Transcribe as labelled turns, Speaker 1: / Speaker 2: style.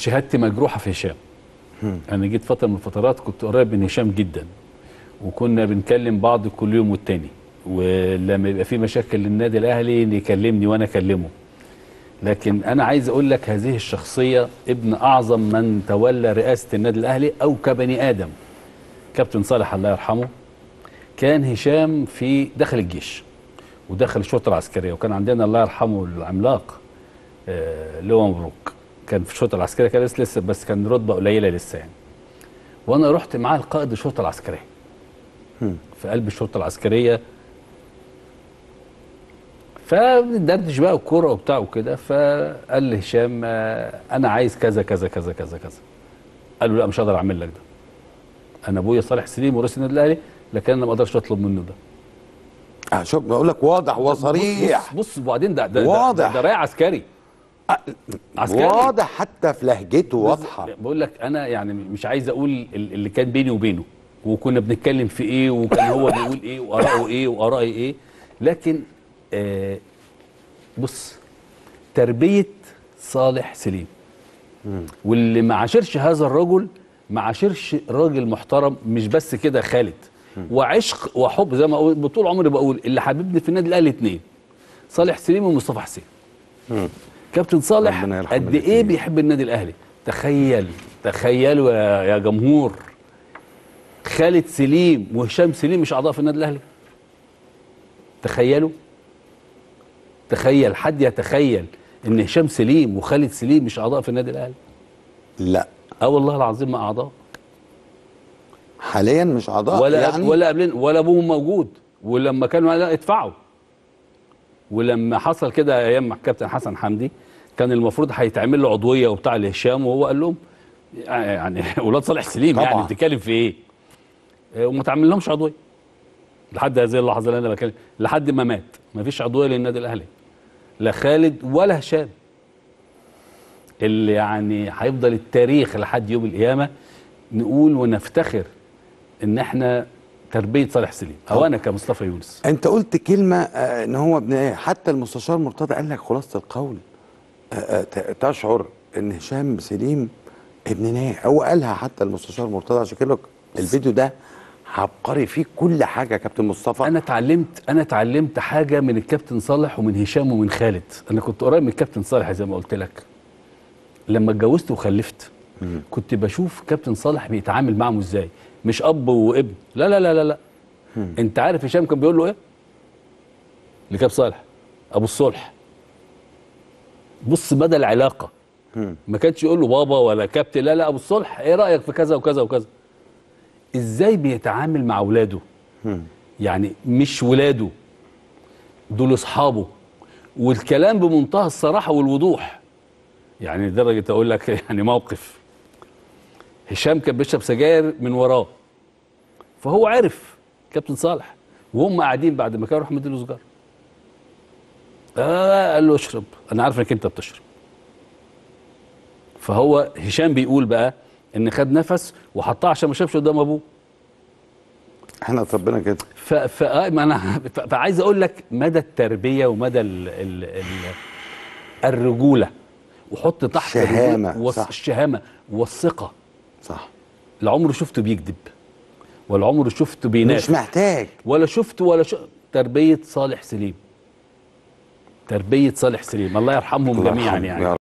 Speaker 1: شهادتي مجروحه في هشام انا جيت فتره من الفترات كنت قريب من هشام جدا وكنا بنكلم بعض كل يوم والتاني ولما يبقى في مشاكل للنادي الاهلي يكلمني وانا اكلمه لكن انا عايز اقول لك هذه الشخصيه ابن اعظم من تولى رئاسه النادي الاهلي او كبني ادم كابتن صالح الله يرحمه كان هشام في داخل الجيش ودخل الشرطه العسكريه وكان عندنا الله يرحمه العملاق آه لواء مبروك كان في الشرطه العسكريه كان لسه لسه بس كان رتبه قليله لسه يعني وانا رحت معاه لقائد الشرطه العسكريه في قلب الشرطه العسكريه فدردش بقى الكوره وبتاع وكده فقال لي هشام آه، انا عايز كذا كذا كذا كذا كذا قال له لا مش هقدر اعمل لك ده انا ابويا صالح سليم ورئيس النادي الاهلي لكن انا ما اقدرش اطلب منه ده
Speaker 2: آه شوف بقول لك واضح وصريح
Speaker 1: بص بص وبعدين ده ده
Speaker 2: واضح.
Speaker 1: ده, ده رايح عسكري عسكري
Speaker 2: واضح حتى في لهجته واضحه
Speaker 1: بقول لك انا يعني مش عايز اقول ال- اللي كان بيني وبينه وكنا بنتكلم في ايه وكان هو بيقول ايه واراءه ايه وارائي ايه لكن آه بص تربيه صالح سليم واللي ما عاشرش هذا الرجل ما عاشرش راجل محترم مش بس كده خالد وعشق وحب زي ما أقول بطول عمري بقول اللي حببني في النادي الاهلي اتنين صالح سليم ومصطفى حسين كابتن صالح
Speaker 2: ربنا يرحم
Speaker 1: قد ايه
Speaker 2: الاتنين.
Speaker 1: بيحب النادي الاهلي تخيل تخيلوا يا, يا جمهور خالد سليم وهشام سليم مش اعضاء في النادي الاهلي تخيلوا تخيل حد يتخيل ان هشام سليم وخالد سليم مش اعضاء في النادي الاهلي
Speaker 2: لا
Speaker 1: اه والله العظيم ما اعضاء
Speaker 2: حاليا مش اعضاء
Speaker 1: ولا
Speaker 2: يعني
Speaker 1: ولا قبلين ولا ابوهم موجود ولما كانوا لا ادفعوا ولما حصل كده ايام مع الكابتن حسن حمدي كان المفروض هيتعمل له عضويه وبتاع لهشام وهو قال لهم يعني اولاد صالح سليم
Speaker 2: طبعا.
Speaker 1: يعني بتتكلم في ايه؟ آه، وما تعمل لهمش عضويه لحد هذه اللحظه اللي انا بتكلم لحد ما مات ما فيش عضويه للنادي الاهلي لا خالد ولا هشام اللي يعني هيفضل التاريخ لحد يوم القيامه نقول ونفتخر ان احنا تربيه صالح سليم او
Speaker 2: أه.
Speaker 1: انا كمصطفى يونس
Speaker 2: انت قلت كلمه آه، ان هو ابن ايه حتى المستشار مرتضى قال لك خلاصه القول آه، آه، ت- تشعر ان هشام سليم ابن نايه هو قالها حتى المستشار مرتضى عشان كده الفيديو ده عبقري فيه كل حاجه يا كابتن مصطفى
Speaker 1: انا اتعلمت انا اتعلمت حاجه من الكابتن صالح ومن هشام ومن خالد انا كنت قريب من الكابتن صالح زي ما قلت لك لما اتجوزت وخلفت كنت بشوف كابتن صالح بيتعامل معهم ازاي مش اب وابن لا لا لا لا لا انت عارف هشام كان بيقول له ايه لكابتن صالح ابو الصلح بص مدى العلاقه ما كانش يقول له بابا ولا كابتن لا لا ابو الصلح ايه رايك في كذا وكذا وكذا ازاي بيتعامل مع اولاده يعني مش ولاده دول اصحابه والكلام بمنتهى الصراحه والوضوح يعني لدرجه اقول لك يعني موقف هشام كان بيشرب سجاير من وراه فهو عرف كابتن صالح وهم قاعدين بعد ما كان راح مديله سجاره آه قال له اشرب انا عارف انك انت بتشرب فهو هشام بيقول بقى ان خد نفس وحطها عشان ما شافش قدام ابوه
Speaker 2: احنا ربنا كده
Speaker 1: ف... ف... آه، ما انا ف... فعايز اقول لك مدى التربيه ومدى ال... ال... ال... الرجوله وحط تحت
Speaker 2: الشهامة،
Speaker 1: الرجولة وص...
Speaker 2: صح.
Speaker 1: الشهامه والثقه
Speaker 2: صح
Speaker 1: لا عمري شفته بيكذب ولا عمري شفته
Speaker 2: مش
Speaker 1: بينافق
Speaker 2: محتاج
Speaker 1: ولا شفت ولا ش... تربيه صالح سليم تربيه صالح سليم الله يرحمهم
Speaker 2: الله
Speaker 1: جميعا
Speaker 2: يرحمه.
Speaker 1: يعني
Speaker 2: يا